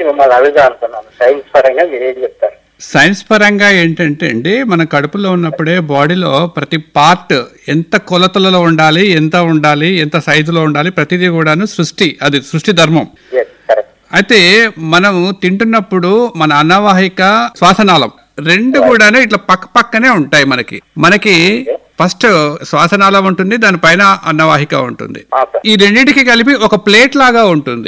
మిమ్మల్ని అడుగుదాం అనుకున్నాను సైన్స్ పరంగా మీరు ఏం చెప్తారు సైన్స్ పరంగా ఏంటంటే అండి మన కడుపులో ఉన్నప్పుడే బాడీలో ప్రతి పార్ట్ ఎంత కొలతలలో ఉండాలి ఎంత ఉండాలి ఎంత సైజులో ఉండాలి ప్రతిదీ కూడాను సృష్టి అది సృష్టి ధర్మం ఎస్ కరెక్ట్ అయితే మనము తింటున్నప్పుడు మన అన్నవాహిక శ్వాసనాళం రెండు కూడాను ఇట్లా పక్క పక్కనే ఉంటాయి మనకి మనకి ఫస్ట్ శ్వాసనాళం ఉంటుంది దానిపైన అన్నవాహిక ఉంటుంది సార్ ఈ రెండింటికి కలిపి ఒక ప్లేట్ లాగా ఉంటుంది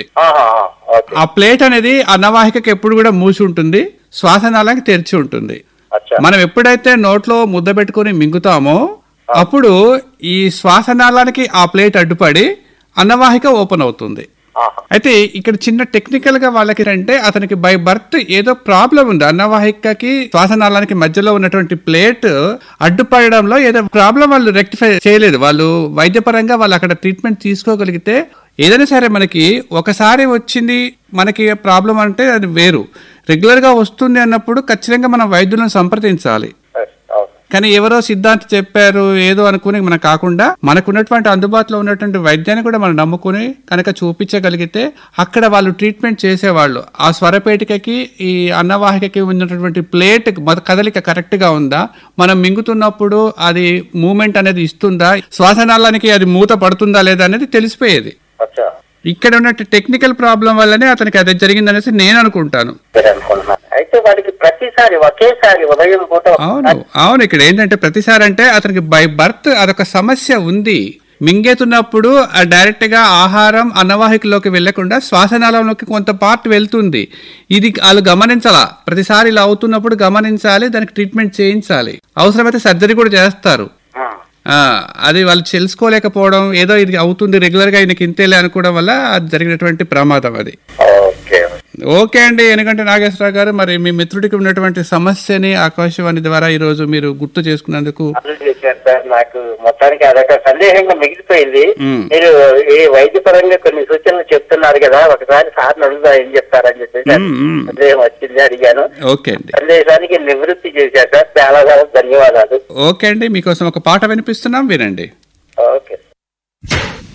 ఓకే ఆ ప్లేట్ అనేది అన్నవాహికకి ఎప్పుడు కూడా మూసి ఉంటుంది శ్వాసనాళానికి తెరిచి ఉంటుంది అచ్చా మనం ఎప్పుడైతే నోట్లో ముద్ద పెట్టుకుని మింగుతామో అప్పుడు ఈ శ్వాసనాళానికి ఆ ప్లేట్ అడ్డుపడి అన్నవాహిక ఓపెన్ అవుతుంది ఆహా. అయితే ఇక్కడ చిన్న టెక్నికల్ గా వాళ్ళకి అంటే అతనికి బై బర్త్ ఏదో ప్రాబ్లం ఉంది అన్నవాహికకి శ్వాసనాళానికి మధ్యలో ఉన్నటువంటి ప్లేట్ అడ్డుపడడంలో ఏదో ప్రాబ్లం వాళ్ళు రెక్టిఫై చేయలేదు వాళ్ళు వైద్యపరంగా వాళ్ళు అక్కడ ట్రీట్మెంట్ తీసుకోగలిగితే ఏదైనా సరే మనకి ఒకసారి వచ్చింది మనకి ప్రాబ్లం అంటే అది వేరు రెగ్యులర్ గా వస్తుంది అన్నప్పుడు ఖచ్చితంగా మనం వైద్యులను సంప్రదించాలి ఎస్, అవును. కానీ ఎవరో సిద్ధాంతి చెప్పారు ఏదో అనుకుని మనకు కాకుండా మనకున్నటువంటి అందుబాటులో ఉన్నటువంటి వైద్యాన్ని కూడా మనం నమ్ముకుని కనుక చూపించగలిగితే అక్కడ వాళ్ళు ట్రీట్మెంట్ చేసేవాళ్ళు ఆ స్వరపేటికకి ఈ అన్నవాహికకి ఉన్నటువంటి ప్లేట్ కదలిక కరెక్ట్ గా ఉందా మనం మింగుతున్నప్పుడు అది మూమెంట్ అనేది ఇస్తుందా శ్వాసనాళానికి అది మూత పడుతుందా లేదా అనేది తెలిసిపోయేది అచ్చా ఇక్కడ ఉన్న టెక్నికల్ ప్రాబ్లం వల్లనే అతనికి అది జరిగిందనేసి నేను అనుకుంటాను సరే అనుకుంటున్నాను అయితే వాడికి ప్రతిసారి ఒకేసారి ఉదయం పూట అవును అవును ఇక్కడ ఏంటంటే ప్రతిసారి అంటే అతనికి బై బర్త్ అదొక సమస్య ఉంది మింగేతున్నప్పుడు ఆ డైరెక్ట్ గా ఆహారం అన్నవాహికలోకి వెళ్లకుండా శ్వాసనాళంలోకి కొంత పార్ట్ వెళ్తుంది ఇది వాళ్ళు గమనించాలా ప్రతిసారి ఇలా అవుతున్నప్పుడు గమనించాలి దానికి ట్రీట్మెంట్ చేయించాలి అవసరమైతే సర్జరీ కూడా చేస్తారు ఆ, ఆ, అది వాళ్ళు తెలుసుకోలేకపోవడం ఏదో ఇది అవుతుంది రెగ్యులర్ గా ఈయనకి ఇంతేలే అనుకోవడం వల్ల అది జరిగినటువంటి ప్రమాదం అది ఓకే ఓకే అండి ఎందుకంటే నాగేశ్వరరావు గారు మరి మీ మిత్రుడికి ఉన్నటువంటి సమస్యని ఆకాశవాణి ద్వారా ఈ రోజు మీరు గుర్తు చేసుకున్నందుకు అర్థం చేశారు సార్ నాకు మొత్తానికి అదొక సందేహంగా మిగిలిపోయింది మ్మ్. మీరు ఈ వైద్య పరంగా కొన్ని సూచనలు చెప్తున్నారు కదా ఒకసారి సార్ అడుగుదా ఏం చెప్తారని చెప్పేసి మ్మ్, మ్మ్. సందేహం వచ్చింది అడిగాను ఓకే అండి సందేశానికి నివృత్తి చేశారు సార్ చాలా చాలా ధన్యవాదాలు ఓకే అండి మీకోసం ఒక పాట వినిపిస్తున్నాం వినండి